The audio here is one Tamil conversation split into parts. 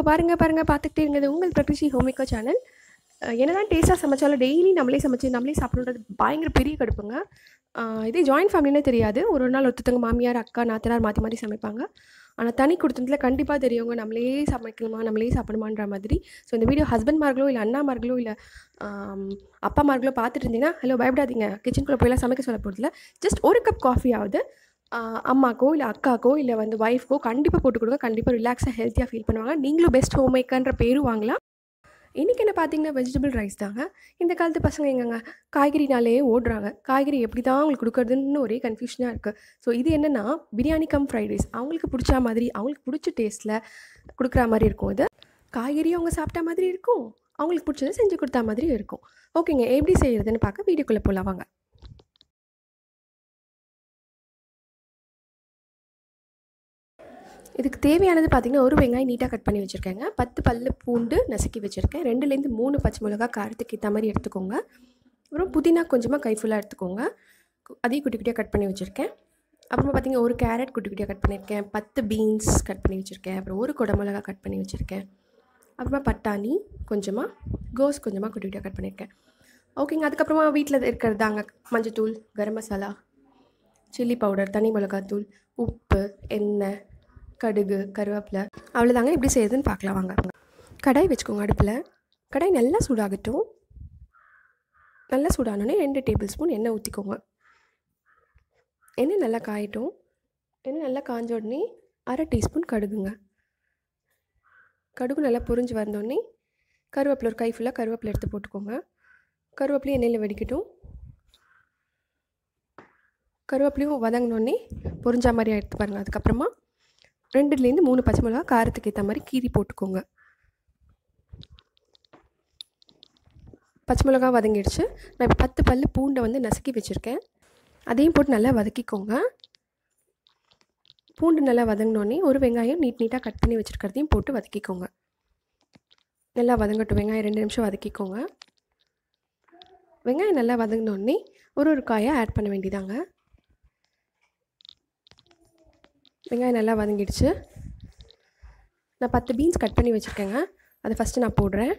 இப்போ பாருங்கள் பாருங்கள் பார்த்துக்கிட்டே இருங்க இது உங்கள் பிரகிருஷி ஹோமிக்கோ சேனல் என்னதான் டேஸ்ட்டாக சமைச்சாலும் டெய்லி நம்மளே சமைச்சு நம்மளே சாப்பிட்றது பயங்கர பெரிய கடுப்புங்க அஹ் இதே ஜாயின்ட் ஃபேமிலினே தெரியாது ஒரு ஒரு நாள் ஒருத்தவங்க மாமியார் அக்கா நாத்தனார் மாற்றி மாற்றி சமைப்பாங்க ஆனால் தனி குடும்பத்தில் கண்டிப்பாக தெரியுங்க நம்மளே சமைக்கணுமா நம்மளே சாப்பிடணுமான்ற மாதிரி ஸோ இந்த வீடியோ ஹஸ்பண்ட்மார்களோ இல்லை அண்ணாமார்களோ இல்லை அப்பாமார்களோ பார்த்துட்டு இருந்தீங்கன்னா ஹலோ பயப்படாதீங்க கிச்சனுக்குள்ளே போயெல்லாம் சமைக்க சொல்ல போகிறதில்ல ஜஸ்ட் ஒரு கப் காஃபி ஆகுது ஆஹ் அம்மாக்கோ இல்லை அக்காக்கோ இல்லை வந்து ஒய்ஃப்க்கோ கண்டிப்பாக போட்டு கொடுங்க கண்டிப்பாக ரிலாக்ஸாக ஹெல்த்தியாக ஃபீல் பண்ணுவாங்க நீங்களும் பெஸ்ட் ஹோம் மேக்கர்ன்ற பேரும் வாங்கலாம் இன்றைக்கி என்ன பார்த்தீங்கன்னா வெஜிடபிள் ரைஸ் தாங்க இந்த காலத்து பசங்க எங்கங்க காய்கறினாலே ஓடுறாங்க காய்கறி எப்படி தான் அவங்களுக்கு கொடுக்குறதுன்னு ஒரே கன்ஃபியூஷனாக இருக்குது ஸோ இது என்னென்னா பிரியாணி கம் ஃப்ரைட் ரைஸ் அவங்களுக்கு பிடிச்ச மாதிரி அவங்களுக்கு பிடிச்ச டேஸ்ட்டில் கொடுக்குற மாதிரி இருக்கும் இது காய்கறியும் அவங்க சாப்பிட்ட மாதிரி இருக்கும் அவங்களுக்கு பிடிச்சதை செஞ்சு கொடுத்தா மாதிரியும் இருக்கும் ஓகேங்க எப்படி செய்கிறதுன்னு பார்க்க வீடியோக்குள்ளே போகலாம் வாங்க இதுக்கு தேவையானது பார்த்திங்கன்னா ஒரு வெங்காயம் நீட்டாக கட் பண்ணி வச்சுருக்கேங்க பத்து பல்லு பூண்டு நசுக்கி வச்சுருக்கேன் ரெண்டுலேருந்து மூணு பச்சை மிளகா காரத்துக்கு ஏற்ற மாதிரி எடுத்துக்கோங்க அப்புறம் புதினா கொஞ்சமாக கை ஃபுல்லாக எடுத்துக்கோங்க கு- அதையும் குட்டி குட்டியாக கட் பண்ணி வச்சுருக்கேன் அப்புறமா பார்த்திங்கன்னா ஒரு கேரட் குட்டி குட்டியாக கட் பண்ணியிருக்கேன் பத்து பீன்ஸ் கட் பண்ணி வச்சுருக்கேன் அப்புறம் ஒரு குடமிளகா கட் பண்ணி வச்சுருக்கேன் அப்புறமா பட்டாணி கொஞ்சமாக கோஸ் கொஞ்சமாக குட்டி குட்டியாக கட் பண்ணியிருக்கேன் ஓகேங்க அதுக்கப்புறமா வீட்டில் இருக்கிறது தாங்க மஞ்சத்தூள் கரம் மசாலா சில்லி பவுடர் தனி மிளகாத்தூள் உப்பு எண்ணெய் கடுகு கருவேப்பிலை அவ்வளோதாங்க எப்படி செய்யுதுன்னு பார்க்கலாம் வாங்க கடாய் வச்சுக்கோங்க அடுப்பில் கடாய் நல்லா சூடாகட்டும் நல்லா சூடானோடனே ரெண்டு டேபிள் ஸ்பூன் எண்ணெய் ஊற்றிக்கோங்க எண்ணெய் நல்லா காயட்டும் எண்ணெய் நல்லா காஞ்ச உடனே அரை டீஸ்பூன் கடுகுங்க கடுகு நல்லா பொரிஞ்சு வந்தோடனே கருவேப்பிலை ஒரு கை ஃபுல்லாக கருவேப்பிலை எடுத்து போட்டுக்கோங்க கருவேப்பிலையும் எண்ணெயில் வெடிக்கட்டும் கருவேப்பிலையும் வதங்கினோடனே பொரிஞ்ச மாதிரி எடுத்து பாருங்கள் அதுக்கப்புறமா ரெண்டுலேருந்து மூணு பச்சை மிளகா காரத்துக்கு ஏற்ற மாதிரி கீரி போட்டுக்கோங்க பச்சை மிளகா வதங்கிடுச்சு நான் இப்போ பத்து பல்லு பூண்டை வந்து நசுக்கி வச்சுருக்கேன் அதையும் போட்டு நல்லா வதக்கிக்கோங்க பூண்டு நல்லா வதங்கினோடனே ஒரு வெங்காயம் நீட் நீட்டாக கட் பண்ணி வச்சுருக்கிறதையும் போட்டு வதக்கிக்கோங்க நல்லா வதங்கட்டும் வெங்காயம் ரெண்டு நிமிஷம் வதக்கிக்கோங்க வெங்காயம் நல்லா வதங்கினோடனே ஒரு ஒரு காயை ஆட் பண்ண வேண்டியதாங்க வெங்காயம் நல்லா வதங்கிடுச்சு நான் பத்து பீன்ஸ் கட் பண்ணி வச்சுருக்கேங்க அதை ஃபஸ்ட்டு நான் போடுறேன்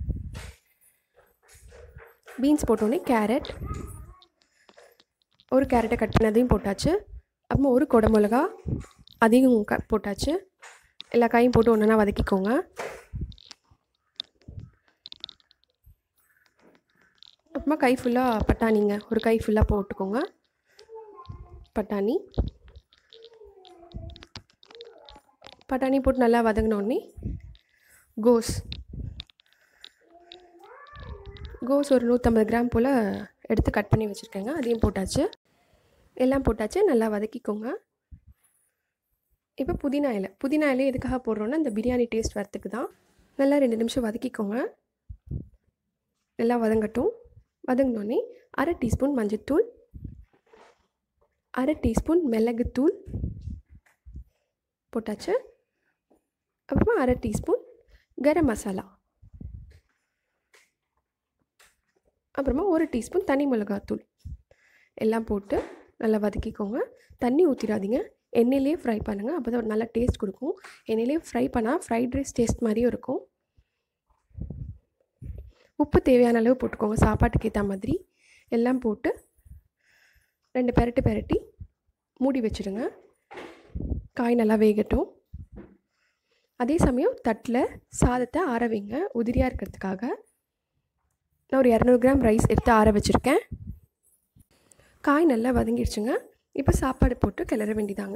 பீன்ஸ் போட்டோடனே கேரட் ஒரு கேரட்டை கட் பண்ணி அதையும் போட்டாச்சு அப்புறமா ஒரு கொடை மிளகா அதையும் க போட்டாச்சு எல்லா காயும் போட்டு ஒன்றா வதக்கிக்கோங்க அப்புறமா கை ஃபுல்லாக பட்டாணிங்க ஒரு கை ஃபுல்லாக போட்டுக்கோங்க பட்டாணி பட்டாணி போட்டு நல்லா வதங்கினோடனே கோஸ் கோஸ் ஒரு நூற்றம்பது கிராம் போல் எடுத்து கட் பண்ணி வச்சுருக்கேங்க அதையும் போட்டாச்சு எல்லாம் போட்டாச்சு நல்லா வதக்கிக்கோங்க இப்போ புதினா இலை புதினா இலை எதுக்காக போடுறோன்னா இந்த பிரியாணி டேஸ்ட் வரத்துக்கு தான் நல்லா ரெண்டு நிமிஷம் வதக்கிக்கோங்க நல்லா வதங்கட்டும் வதங்கினோடனே அரை டீஸ்பூன் மஞ்சத்தூள் அரை டீஸ்பூன் மிளகுத்தூள் போட்டாச்சு அப்புறமா அரை டீஸ்பூன் கரம் மசாலா அப்புறமா ஒரு டீஸ்பூன் தனி மிளகாத்தூள் எல்லாம் போட்டு நல்லா வதக்கிக்கோங்க தண்ணி ஊற்றிடாதீங்க எண்ணெயிலே ஃப்ரை பண்ணுங்கள் அப்போ தான் நல்லா டேஸ்ட் கொடுக்கும் எண்ணெயிலே ஃப்ரை பண்ணால் ஃப்ரைட் ரைஸ் டேஸ்ட் மாதிரியும் இருக்கும் உப்பு தேவையான அளவு போட்டுக்கோங்க சாப்பாட்டுக்கு ஏற்ற மாதிரி எல்லாம் போட்டு ரெண்டு பெரட்டு பெரட்டி மூடி வச்சுடுங்க காய் நல்லா வேகட்டும் அதே சமயம் தட்டில் சாதத்தை ஆற வைங்க உதிரியாக இருக்கிறதுக்காக நான் ஒரு இரநூறு கிராம் ரைஸ் எடுத்து ஆற வச்சுருக்கேன் காய் நல்லா வதங்கிடுச்சுங்க இப்போ சாப்பாடு போட்டு கிளற வேண்டியதாங்க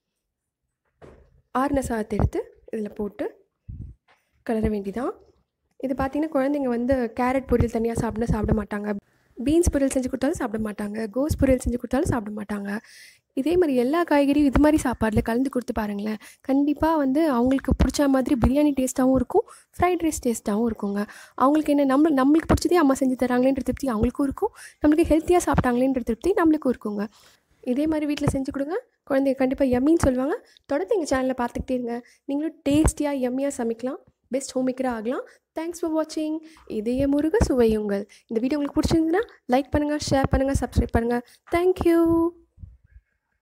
ஆறுன சாதத்தை எடுத்து இதில் போட்டு கிளற வேண்டியதான் இது பார்த்தீங்கன்னா குழந்தைங்க வந்து கேரட் பொரியல் தனியாக சாப்பிட சாப்பிட மாட்டாங்க பீன்ஸ் பொரியல் செஞ்சு கொடுத்தாலும் சாப்பிட மாட்டாங்க கோஸ் பொரியல் செஞ்சு கொடுத்தாலும் சாப்பிட மாட்டாங்க இதே மாதிரி எல்லா காய்கறியும் இது மாதிரி சாப்பாடில் கலந்து கொடுத்து பாருங்களேன் கண்டிப்பாக வந்து அவங்களுக்கு பிடிச்ச மாதிரி பிரியாணி டேஸ்ட்டாகவும் இருக்கும் ஃப்ரைட் ரைஸ் டேஸ்ட்டாகவும் இருக்குங்க அவங்களுக்கு என்ன நம்ம நம்மளுக்கு பிடிச்சதே அம்மா செஞ்சு தராங்களேன்ற திருப்தி அவங்களுக்கும் இருக்கும் நம்மளுக்கு ஹெல்த்தியாக சாப்பிட்டாங்களேன்ற திருப்தி நம்மளுக்கும் இருக்குங்க இதே மாதிரி வீட்டில் செஞ்சு கொடுங்க குழந்தைங்க கண்டிப்பாக யம்மின்னு சொல்லுவாங்க தொடர்ந்து எங்கள் சேனலில் பார்த்துக்கிட்டே இருங்க நீங்களும் டேஸ்டியாக யம்மியாக சமைக்கலாம் பெஸ்ட் ஹோம் மேக்கராக ஆகலாம் தேங்க்ஸ் ஃபார் வாட்சிங் இதய முருக சுவையுங்கள் இந்த வீடியோ உங்களுக்கு பிடிச்சிருந்துன்னா லைக் பண்ணுங்கள் ஷேர் பண்ணுங்கள் சப்ஸ்கிரைப் பண்ணுங்கள் தேங்க்யூ